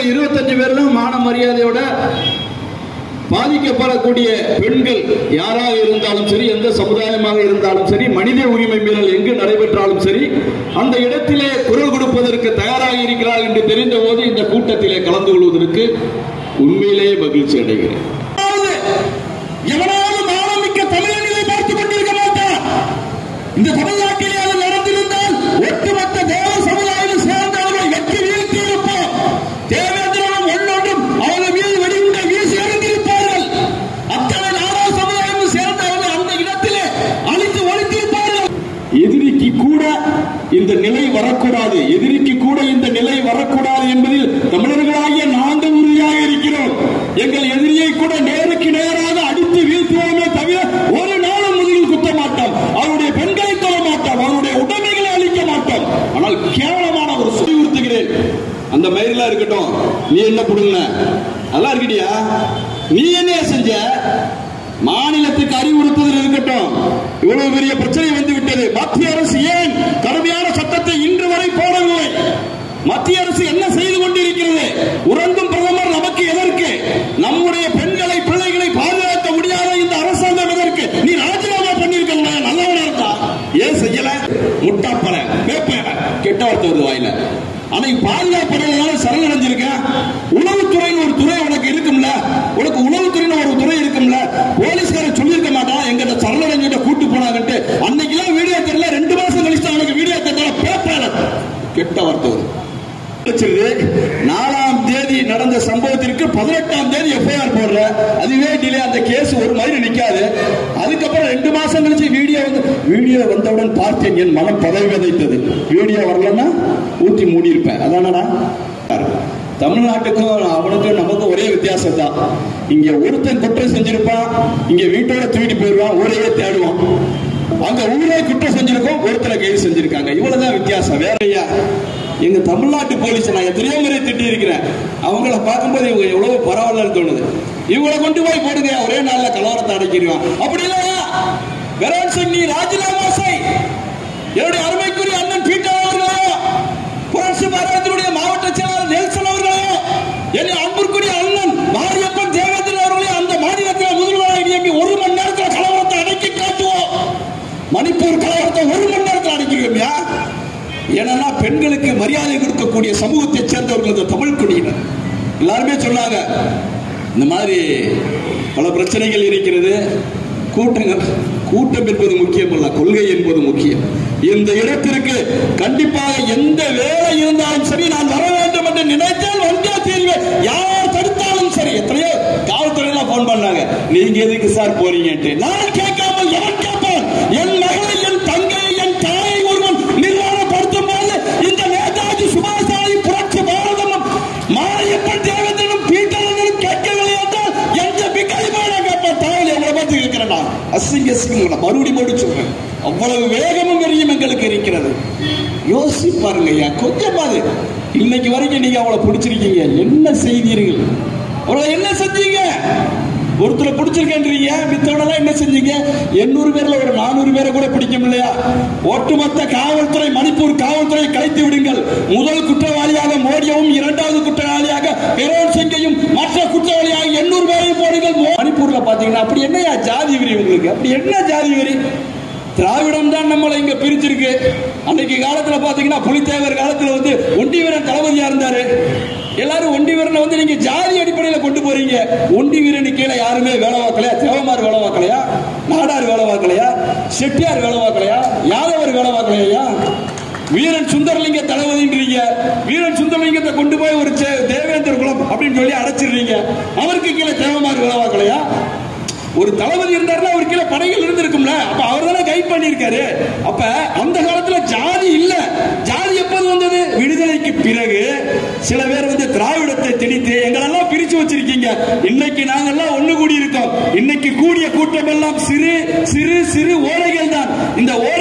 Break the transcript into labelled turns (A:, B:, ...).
A: இருபத்தஞ்சு பேர்லாம் மான மரியாதையோட பாதிக்கப்படக்கூடிய பெண்கள் யாராக இருந்தாலும் சரி எந்த சமுதாயமாக இருந்தாலும் சரி மனித உரிமை மீறல் எங்கு நடைபெற்றாலும் சரி அந்த இடத்திலே குரல் கொடுப்பதற்கு தயாராக இருக்கிறார் என்று தெரிந்த போது இந்த கூட்டத்திலே கலந்து கொள்வதற்கு உண்மையிலேயே மகிழ்ச்சி அடைகிறேன்
B: எவனாவது மானமிக்க தமிழனிலை பார்த்துக் கொண்டிருக்க மாட்டான் இந்த தமிழ்நாட்டிலே அது நடந்திருந்தால் ஒட்டுமொத்த தேவ சமுதாயம் சேர்ந்தவர்களை வெற்றி வீழ்த்தி இருப்போம் தேவேந்திரனும் ஒன்னொன்றும் அவர்கள் மீது வெடிகுண்டை வீசி எறிந்திருப்பார்கள் அத்தனை நாடா சமுதாயம் சேர்ந்தவர்கள் அந்த இடத்திலே அழித்து ஒழித்திருப்பார்கள்
A: எதிரிக்கு கூட இந்த நிலை வரக்கூடாது எதிரிக்கு கூட இந்த நிலை வரக்கூடாது என்பதில் தமிழர்களாகிய நாங்கள் உறுதியாக இருக்கிறோம் எங்கள் எதிரியை கூட நேருக்கு நேராக அடித்து வீழ்த்துவோமே தவிர ஒரு நாளும் முதுகில் குத்த மாட்டோம் அவருடைய பெண்களை தொட மாட்டோம் அவருடைய உடைமைகளை அழிக்க மாட்டோம் ஆனால் கேவலமான ஒரு சொல்லியுறுத்துகிறேன் அந்த மயிரெல்லாம் இருக்கட்டும் நீ என்ன புடுங்க நல்லா இருக்கடியா நீ என்ன செஞ்ச மாநிலத்துக்கு அறிவுறுத்துதல் இருக்கட்டும் இவ்வளவு பெரிய பிரச்சனை வந்து விட்டது மத்திய அரசு ஏன் கடுமையான சட்டத்தை இன்று வரை போடவில்லை மத்திய அரசு என்ன செய்து கொண்டிருக்கிறது உறங்கும் பிரதமர் நமக்கு எதற்கு நம்முடைய பெண்களை பிள்ளைகளை பாதுகாக்க முடியாத இந்த அரசாங்கம் எதற்கு நீ ராஜினாமா பண்ணிருக்க நல்லவனா இருந்தா ஏன் செய்யல முட்டாப்பல வேப்ப கெட்ட வார்த்தை வருது வாயில அன்னைக்கு பாதுகாப்படையால சரணடைஞ்சிருக்கேன் உளவுத்துறைன்னு ஒரு துறை உனக்கு இருக்கும்ல உனக்கு உளவுத்துறைன்னு ஒரு துறை இருக்கும்ல போலீஸ்காரன் சொல்லியிருக்க மாட்டான் எங்கிட்ட சரணடைஞ்சிட்ட கூட்டு போனாங்கன்ட்டு அன்னைக்கெல்லாம் வீடியோ தெரியல ரெண்டு மாசம் கழிச்சு அவனுக்கு வீடியோ தெரியல பேப்பர் கெட்ட வார்த்தை வருது வச்சிருது. நாலாம் தேதி நடந்த சம்பவத்திற்கு பதினெட்டாம் தேதி எஃப்ஐஆர் போடுற அதுவே டிலே அந்த கேஸ் ஒரு மாதிரி நிக்காது அதுக்கப்புறம் ரெண்டு மாசம் கழிச்சு வீடியோ வந்து வீடியோ வந்தவுடன் பார்த்தேன் என் மனம் பதவி விதைத்தது வீடியோ வரலன்னா ஊத்தி மூடி இருப்பேன் அதானடா தமிழ்நாட்டுக்கும் அவனுக்கும் நமக்கும் ஒரே வித்தியாசம் தான் இங்க ஒருத்தன் குற்றம் செஞ்சிருப்பான் இங்க வீட்டோட தூக்கிட்டு போயிடுவான் ஊரையே தேடுவான் அங்க ஊரே குற்றம் செஞ்சிருக்கோம் ஒருத்தரை கைது செஞ்சிருக்காங்க இவ்வளவுதான் வித்தியாசம் வேற ஐயா எங்க தமிழ்நாட்டு போலீஸ் நான் எத்தனையோ முறை திட்டி இருக்கிறேன் அவங்கள பார்க்கும்போது இவங்க எவ்வளவு பரவாயில்லன்னு தோணுது இவங்களை கொண்டு போய் போடுங்க ஒரே நாள்ல கலவரத்தை அடக்கிடுவான் அப்படி இல்லையா வெரோன் சிங் நீ ராஜினாமா செய் என்னுடைய அருமைக்குரிய அண்ணன் பீட்டர் அவர்களோ புரட்சி பாரதத்தினுடைய மாவட்ட செயலாளர் நெல்சன் அவர்களோ என்னை அன்பிற்குரிய அண்ணன் மாரியப்பன் தேவேந்திரன் அவர்களே அந்த மாநிலத்தில் முதல்வராக நியமி ஒரு மணி நேரத்தில் கலவரத்தை அடக்கி காட்டுவோம் மணிப்பூர் கலவரத்தை ஒரு மணி நேரத்தில் அடக்கிடுவோம்யா ஏன்னா பெண்களுக்கு மரியாதை கொடுக்கக்கூடிய சமூகத்தை சேர்ந்தவர்கள் இந்த தமிழ் குடியினர் எல்லாருமே சொன்னாங்க இந்த மாதிரி பல பிரச்சனைகள் இருக்கிறது கூட்டங்கள் கூட்டம் என்பது முக்கியம் அல்ல கொள்கை என்பது முக்கியம் இந்த இடத்திற்கு கண்டிப்பாக எந்த வேலை இருந்தாலும் சரி நான் வர வேண்டும் என்று நினைத்தால் வந்தே தீர்வேன் யார் தடுத்தாலும் சரி எத்தனையோ காவல்துறையில போன் பண்ணாங்க நீங்க எதுக்கு சார் போறீங்கன்ட்டு நான் கேட்காமல் எவன் கேட்பான் என் மகளை என் தங்கையை என் தாயை ஒருவன் நிர்வாணப்படுத்தும் போது இந்த நேதாஜி சுபாஷாலை புரட்சி பாரதமும் மாரியப்பன் தேவேந்திரனும் பீட்டரனும் கேட்கவில்லை என்றால் எந்த பிக்காலிமான கேட்பான் தாயில் எவ்வளவு பார்த்து இருக்கிறேன் நான் அசிங்க அசிங்க மறுபடி மறுபடி சொல்றேன் அவ்வளவு வேகமும் வெறியும் எங்களுக்கு இருக்கிறது யோசி பாருங்க ஐயா கொஞ்சமாவது இன்னைக்கு வரைக்கும் நீங்க அவளை பிடிச்சிருக்கீங்க என்ன செய்தீர்கள் அவளை என்ன செஞ்சீங்க ஒருத்தரை பிடிச்சிருக்கேன்றீங்க மித்தவனெல்லாம் என்ன செஞ்சீங்க எண்ணூறு பேர்ல ஒரு நானூறு பேரை கூட பிடிக்க முடியலையா ஒட்டுமொத்த காவல்துறை மணிப்பூர் காவல்துறை கலைத்து விடுங்கள் முதல் குற்றவாளியாக மோடியவும் இரண்டாவது குற்றவாளியாக பெரோன் சிங்கையும் மற்ற குற்றவாளியாக எண்ணூறு பேரையும் போடுங்கள் மணிப்பூர்ல பாத்தீங்கன்னா அப்படி என்னையா ஜாதி வெறி உங்களுக்கு அப்படி என்ன ஜாதி வெறி திராவிடம் தான் நம்மளை இங்க பிரிச்சிருக்கு அன்னைக்கு காலத்துல பாத்தீங்கன்னா புலித்தேவர் காலத்துல வந்து ஒண்டி வீரன் தளபதியா இருந்தாரு எல்லாரும் ஒண்டி வீரனை வந்து நீங்க ஜாதி அடிப்படையில கொண்டு போறீங்க ஒண்டி வீரனு கீழே யாருமே வேலை பார்க்கலையா தேவமார் வேலை பார்க்கலையா நாடார் வேலை பார்க்கலையா செட்டியார் வேலை பார்க்கலையா யாதவர் வேலை பார்க்கலையா வீரன் சுந்தரலிங்க தளபதின்றீங்க வீரன் சுந்தரலிங்கத்தை கொண்டு போய் ஒரு சே- தேவேந்திர குலம் அப்படின்னு சொல்லி அடைச்சிடுறீங்க அவருக்கு கீழே தேவமார் வேலை பார்க்கலையா ஒரு தளபதி இருந்தாருன்னா அவர் கீழே படைகள் இருந்திருக்கும்ல அப்ப அவர் தானே கைட் பண்ணியிருக்காரு அப்ப அந்த காலத்துல ஜாதி இல்ல ஜாதி எப்போது வந்தது விடுதலைக்கு பிறகு சில பேர் வந்து திராவிடத்தை திணித்து எங்களெல்லாம் பிரிச்சு வச்சிருக்கீங்க இன்னைக்கு நாங்கெல்லாம் ஒண்ணு கூடி இருக்கோம் இன்னைக்கு கூடிய கூட்டம் எல்லாம் சிறு சிறு சிறு ஓலைகள் தான் இந்த ஓலை